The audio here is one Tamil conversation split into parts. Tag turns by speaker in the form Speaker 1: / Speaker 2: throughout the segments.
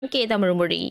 Speaker 1: கே தமிழ்மொழி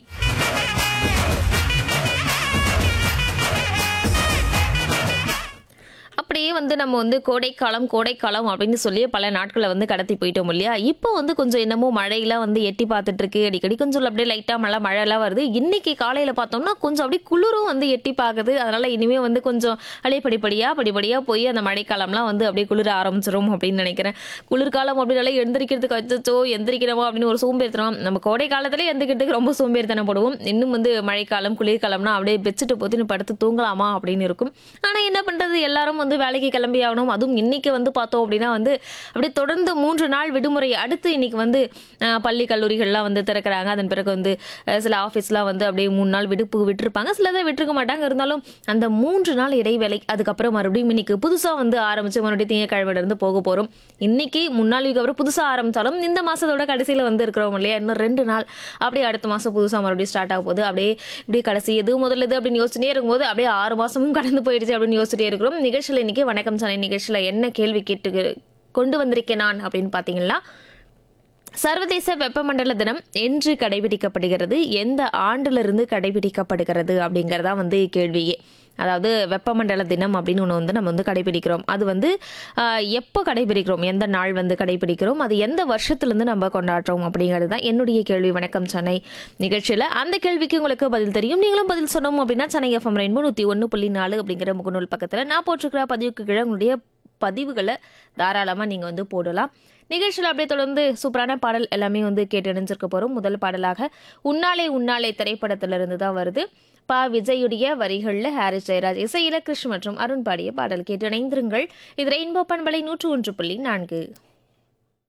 Speaker 1: அப்படியே வந்து நம்ம வந்து கோடைக்காலம் கோடைக்காலம் அப்படின்னு சொல்லி பல நாட்களை வந்து கடத்தி போயிட்டோம் இல்லையா இப்போ வந்து கொஞ்சம் என்னமோ மழையெல்லாம் வந்து எட்டி பார்த்துட்டு இருக்கு அடிக்கடி கொஞ்சம் அப்படியே லைட்டாக மழை மழைலாம் வருது இன்னைக்கு காலையில் பார்த்தோம்னா கொஞ்சம் அப்படியே குளிரும் வந்து எட்டி பார்க்குது அதனால இனிமே வந்து கொஞ்சம் அப்படியே படிப்படியாக படிப்படியாக போய் அந்த மழைக்காலம்லாம் வந்து அப்படியே குளிர ஆரம்பிச்சிரும் அப்படின்னு நினைக்கிறேன் குளிர்காலம் அப்படின்னால எந்திரிக்கிறதுக்கு அச்சோ எந்திரிக்கிறோமோ அப்படின்னு ஒரு சோம்பேறித்தனம் நம்ம கோடை காலத்துல எந்திரிக்கிறதுக்கு ரொம்ப சோம்பேறித்தனம் போடுவோம் இன்னும் வந்து மழைக்காலம் குளிர்காலம்னா அப்படியே பெட்ஷீட்டை போட்டு படுத்து தூங்கலாமா அப்படின்னு இருக்கும் ஆனால் என்ன பண்ணுறது எல்லாரும் வந்து வேலைக்கு கிளம்பி ஆகணும் அதுவும் இன்னைக்கு வந்து பார்த்தோம் அப்படின்னா வந்து அப்படியே தொடர்ந்து மூன்று நாள் விடுமுறை அடுத்து இன்னைக்கு வந்து அஹ், பள்ளி கல்லூரிகள்லாம் வந்து திறக்கிறாங்க அதன் பிறகு வந்து அஹ், சில ஆஃபீஸ்லாம் வந்து அப்படியே மூணு நாள் விடுப்பு விட்டுருப்பாங்க சிலதை விட்டுருக்க மாட்டாங்க இருந்தாலும் அந்த மூன்று நாள் இடைவேளை அதுக்கப்புறம் மறுபடியும் இன்னைக்கு புதுசாக வந்து ஆரம்பிச்சு மறுபடியும் திங்கக்கிழமையில இருந்து போக போகிறோம் இன்னைக்கு முன்னாள் வீக் அப்புறம் புதுசாக ஆரம்பிச்சாலும் இந்த மாதத்தோட கடைசியில் வந்து இருக்கிறோம் இல்லையா இன்னும் ரெண்டு நாள் அப்படியே அடுத்த மாதம் புதுசாக மறுபடியும் ஸ்டார்ட் ஆக போகுது அப்படியே இப்படி கடைசி எது முதல்ல இது அப்படின்னு யோசிச்சுட்டே இருக்கும்போது அப்படியே ஆறு மாதமும் கடந்து போயிடுச்சு அப்படின்னு யோசிச்சுட்டே இருக்கிறோம் நிகழ்ச்சியில் இன்னைக்கு வணக்கம் சாலை நிகழ்ச்சியில் என்ன கேள்வி கேட்டு கொண்டு வந்திருக்கேன் நான் அப்படின்னு பார்த்தீங்கன்னா சர்வதேச வெப்பமண்டல தினம் என்று கடைபிடிக்கப்படுகிறது எந்த ஆண்டிலிருந்து கடைபிடிக்கப்படுகிறது அப்படிங்கிறதா வந்து கேள்வியே அதாவது வெப்பமண்டல தினம் அப்படின்னு ஒன்று வந்து நம்ம வந்து கடைபிடிக்கிறோம் அது வந்து ஆஹ், எப்போ கடைபிடிக்கிறோம் எந்த நாள் வந்து கடைபிடிக்கிறோம் அது எந்த வருஷத்துலேருந்து நம்ம கொண்டாடுறோம் அப்படிங்கிறது தான் என்னுடைய கேள்வி வணக்கம் சென்னை நிகழ்ச்சியில் அந்த கேள்விக்கு உங்களுக்கு பதில் தெரியும் நீங்களும் பதில் சொன்னோம் அப்படின்னா சென்னை எஃப்எம் ரெயின்போ நூற்றி ஒன்று புள்ளி நாலு அப்படிங்கிற முகநூல் பக்கத்தில் நான் போட்டிருக்கிற பதிவுக்கு கீழே உங்களுடைய பதிவுகளை தாராளமாக நீங்கள் வந்து போடலாம் நிகழ்ச்சியில் அப்படியே தொடர்ந்து சூப்பரான பாடல் எல்லாமே வந்து கேட்டு இணைஞ்சிருக்க போகிறோம் முதல் பாடலாக உன்னாலே உன்னாலே திரைப்படத்திலிருந்து தான் வருது பா விஜயுடைய வரிகளில் ஹாரிஸ் ஜெயராஜ் இசையில கிருஷ்ண மற்றும் அருண் பாடிய பாடல் கேட்டு இணைந்திருங்கள் இது ரெயின்போ பண்பலை நூற்று ஒன்று புள்ளி நான்கு